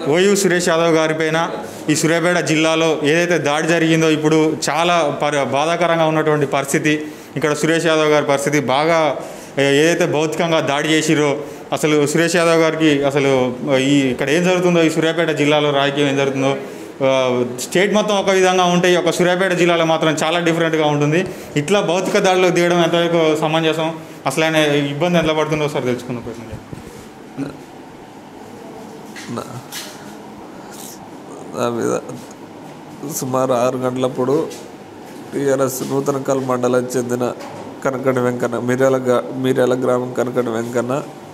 OU Suresh Yadav గారిపైన ఈ సూర్యాపేట జిల్లాలో ఏదైతే దాడి జరిగిందో ఇప్పుడు చాలా పరి బాధాకరంగా ఉన్నటువంటి పరిస్థితి ఇక్కడ సురేష్ యాదవ్ గారి పరిస్థితి బాగా ఏ- ఏదైతే భౌతికంగా దాడి చేసిరో అసలు సురేష్ యాదవ్ గారికి అసలు ఈ ఇక్కడ ఏం జరుగుతుందో ఈ సూర్యాపేట జిల్లాలో రాజకీయం ఏం జరుగుతుందో ఆ, స్టేట్ మొత్తం ఒక విధంగా ఉంటే ఈ ఒక సూర్యాపేట జిల్లాలో మాత్రం చాలా డిఫరెంట్గా ఉంటుంది ఇట్లా భౌతిక దాడిలో దిగడం ఎంతవరకు సమంజసం అసలు ఆయన ఇబ్బంది ఎంత పడుతుందో సార్ తెలుసుకున్న ప్రశ్న నా మీద సుమారు ఆరు గంటలప్పుడు టీఆర్ఎస్ నూతన కల్ మండలం చెందిన కనకటి వెంకన్న మిర్యాల గా మిర్యాల గ్రామం కనకటి వెంకన్న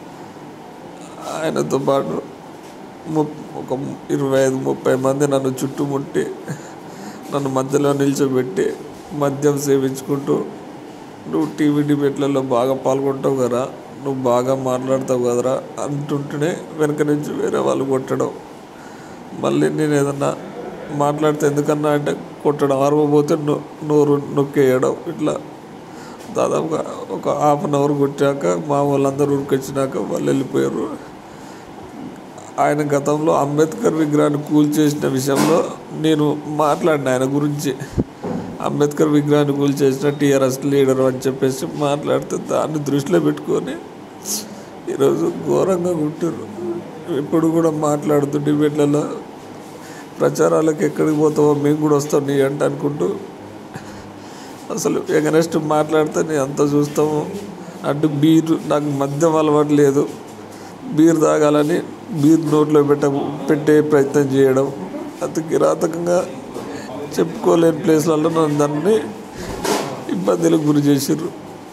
ఆయనతో పాటు ము ఒక ఇరవై ఐదు ముప్పై మంది నన్ను చుట్టుముట్టి నన్ను మధ్యలో నిల్చోబెట్టి మద్యం సేవించుకుంటూ నువ్వు టీవీ డిబేట్లలో బాగా పాల్గొంటావు కదా నువ్వు బాగా మాట్లాడతావు కదరా అంటుంటేనే వెనక నుంచి వేరే వాళ్ళు కొట్టడం మళ్ళీ నేను ఏదన్నా మాట్లాడితే ఎందుకన్నా అంటే కొట్టడం అరవబోతే నో నోరు నొక్కేయడం ఇట్లా దాదాపుగా ఒక హాఫ్ అన్ అవర్ కొట్టాక మా వాళ్ళందరూ ఉరికొచ్చినాక వాళ్ళు వెళ్ళిపోయారు ఆయన గతంలో అంబేద్కర్ విగ్రహాన్ని కూల్చేసిన విషయంలో నేను మాట్లాడిన ఆయన గురించి అంబేద్కర్ విగ్రహాన్ని కూల్చేసిన టీఆర్ఎస్ లీడర్ అని చెప్పేసి మాట్లాడితే దాన్ని దృష్టిలో పెట్టుకొని ఈరోజు ఘోరంగా కుట్టారు ఇప్పుడు కూడా మాట్లాడుతూ డిబేట్లలో ప్రచారాలకు ఎక్కడికి పోతావో మేము కూడా వస్తాం నీ అంట అనుకుంటూ అసలు ఎగనెస్ట్ మాట్లాడితే నేను అంత చూస్తాము అటు బీర్ నాకు మద్యం అలవాటు లేదు బీర్ తాగాలని బీర్ నోట్లో పెట్ట పెట్టే ప్రయత్నం చేయడం అతి కిరాతకంగా చెప్పుకోలేని ప్లేస్లలో నన్ను దాన్ని ఇబ్బందులకు గురి చేసిర్రు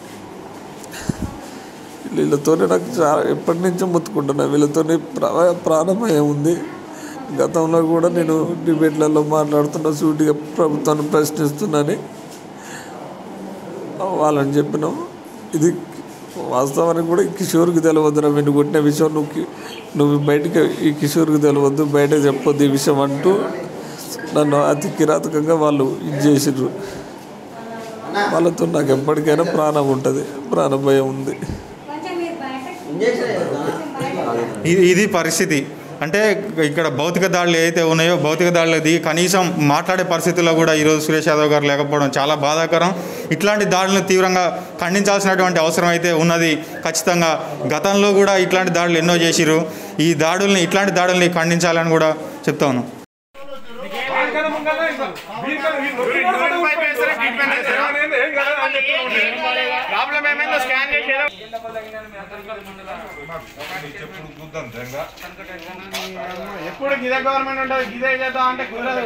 వీళ్ళతోనే నాకు చాలా ఎప్పటి నుంచో మొత్తుకుంటున్నా వీళ్ళతోనే ప్రా ప్రాణమయం ఉంది గతంలో కూడా నేను డిబేట్లలో మాట్లాడుతున్న సూటిగా ప్రభుత్వాన్ని ప్రశ్నిస్తున్నానని వాళ్ళని చెప్పినాం ఇది వాస్తవానికి కూడా ఈ కిషోర్కి తెలియవద్దు వీళ్ళు కొట్టిన విషయం నువ్వు కి- నువ్వు బయటికి ఈ కిషోర్కి తెలియవద్దు బయట చెప్పొద్దు ఈ విషయం అంటూ నన్ను అతి కిరాతకంగా వాళ్ళు ఇది చేసిర్రు వాళ్ళతో నాకు ఎప్పటికైనా ప్రాణం ఉంటుంది ప్రాణ భయం ఉంది ఇది ఇది పరిస్థితి అంటే ఇక్కడ భౌతిక దాడులు ఏదైతే ఉన్నాయో భౌతిక దాడులు దిగి కనీసం మాట్లాడే పరిస్థితుల్లో కూడా ఈరోజు సురేష్ యాదవ్ గారు లేకపోవడం చాలా బాధాకరం ఇట్లాంటి దాడులను తీవ్రంగా ఖండించాల్సినటువంటి అవసరం అయితే ఉన్నది ఖచ్చితంగా గతంలో కూడా ఇట్లాంటి దాడులు ఎన్నో చేసిరు ఈ దాడుల్ని ఇట్లాంటి దాడుల్ని ఖండించాలని కూడా చెప్తా ఉన్నాం ప్రాబ్లం ఏమైందో స్కాన్ చేసేదో ఎప్పుడు గిదే గవర్నమెంట్ ఉంటుంది గిదే చేద్దాం అంటే కుదరదు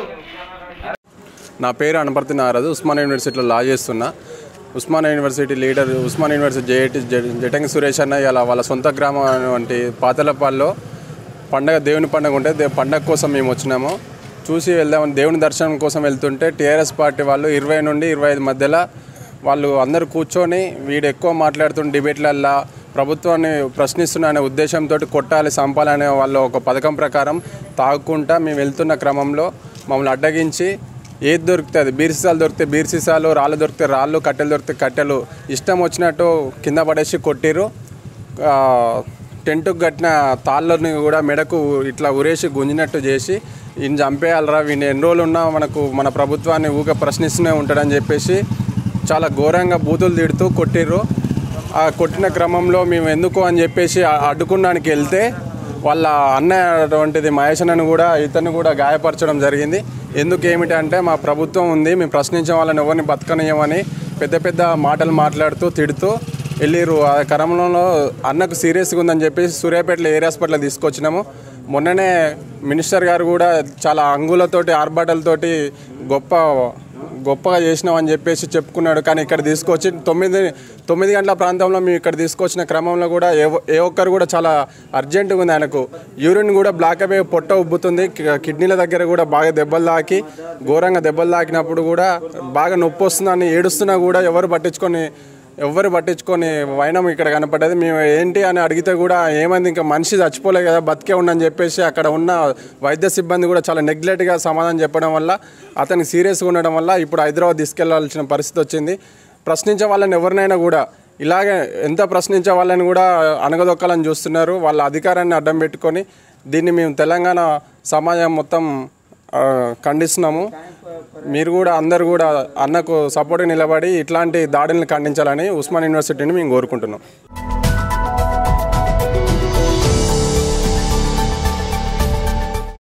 నా పేరు అనపర్తి నారదు ఉస్మాన్ యూనివర్సిటీలో లా చేస్తున్నా Osman university leader Osman university జేటి జటంగి సురేష్ అన్న ఇలా వాళ్ళ సొంత గ్రామం వంటి పాతలపాల్లో పండగ దేవుని పండగ ఉంటే దే- పండగ కోసం మేము వచ్చినాము చూసి వెళ్దామని దేవుని దర్శనం కోసం వెళ్తుంటే టీఆర్ఎస్ పార్టీ వాళ్ళు ఇరవై నుండి ఇరవై ఐదు మధ్యలో వాళ్ళు అందరూ కూర్చొని వీడు ఎక్కువ మాట్లాడుతున్న డిబేట్లల్లో ప్రభుత్వాన్ని ప్రశ్నిస్తున్న అనే ఉద్దేశంతో కొట్టాలి చంపాలనే వాళ్ళ ఒక పథకం ప్రకారం తాగుకుంటా మేము వెళ్తున్న క్రమంలో మమ్మల్ని అడ్డగించి ఏది దొరికితే అది బీర్ సీసాలు దొరికితే బీర్ సీసాలు రాళ్ళు దొరికితే రాళ్ళు కట్టెలు దొరికితే కట్టెలు ఇష్టం వచ్చినట్టు కింద పడేసి కొట్టిర్రు ఆ, టెంటుకు కట్టిన తాళ్ళని కూడా మెడకు ఇట్లా ఉరేసి గుంజినట్టు చేసి ఈయన చంపేయాలరా వీడిని ఎన్ని రోజులు ఉన్నా మనకు మన ప్రభుత్వాన్ని ఊగా ప్రశ్నిస్తూనే ఉంటాడని చెప్పేసి చాలా ఘోరంగా బూతులు తిడుతూ కొట్టిర్రు ఆ కొట్టిన క్రమంలో మేము ఎందుకు అని చెప్పేసి ఆ- అడ్డుకున్నానికి వెళ్తే వాళ్ళ అన్నయ్య అటువంటిది మహేష్ అన్నను కూడా ఇతను కూడా గాయపరచడం జరిగింది ఎందుకు ఏమిటి అంటే మా ప్రభుత్వం ఉంది మేము ప్రశ్నించే వాళ్ళని ఎవరిని బతకనియమని పెద్ద పెద్ద మాటలు మాట్లాడుతూ తిడుతూ వెళ్ళిర్రు ఆ క్రమంలో అన్నకు సీరియస్గా ఉందని చెప్పేసి సూర్యాపేటలో ఏరియా హాస్పిటల్ తీసుకొచ్చినాము మొన్ననే మినిస్టర్ గారు కూడా చాలా అంగులతోటి ఆర్భాటాలతోటి గొప్ప గొప్పగా చేసినామని చెప్పేసి చెప్పుకున్నాడు కానీ ఇక్కడ తీసుకొచ్చి తొమ్మిది తొమ్మిది గంటల ప్రాంతంలో మేము ఇక్కడ తీసుకొచ్చిన క్రమంలో కూడా ఏ ఏ ఒక్కరు కూడా చాలా అర్జెంటుగా ఉంది ఆయనకు యూరిన్ కూడా బ్లాక్ అయిపోయి పొట్ట ఉబ్బుతుంది కి- కిడ్నీల దగ్గర కూడా బాగా దెబ్బలు తాకి ఘోరంగా దెబ్బలు తాకినప్పుడు కూడా బాగా నొప్పి వస్తుందని ఏడుస్తున్నా కూడా ఎవరు పట్టించుకొని ఎవ్వరు పట్టించుకొని వైనం ఇక్కడ కనపడ్డది మేము ఏంటి అని అడిగితే కూడా ఏమైంది ఇంకా మనిషి చచ్చిపోలే కదా బతికే ఉండని చెప్పేసి అక్కడ ఉన్న వైద్య సిబ్బంది కూడా చాలా నెగ్లెక్ట్గా సమాధానం చెప్పడం వల్ల అతనికి సీరియస్గా ఉండడం వల్ల ఇప్పుడు హైదరాబాద్ తీసుకెళ్లాల్సిన పరిస్థితి వచ్చింది ప్రశ్నించే వాళ్ళని ఎవరినైనా కూడా ఇలాగే ఎంత ప్రశ్నించే వాళ్ళని కూడా అనగదొక్కాలని చూస్తున్నారు వాళ్ళ అధికారాన్ని అడ్డం పెట్టుకొని దీన్ని మేము తెలంగాణ సమాజం మొత్తం ఆ, ఖండిస్తున్నాము మీరు కూడా అందరు కూడా అన్నకు సపోర్ట్ నిలబడి ఇట్లాంటి దాడులను ఖండించాలని ఉస్మాన్ యూనివర్సిటీని మేము కోరుకుంటున్నాం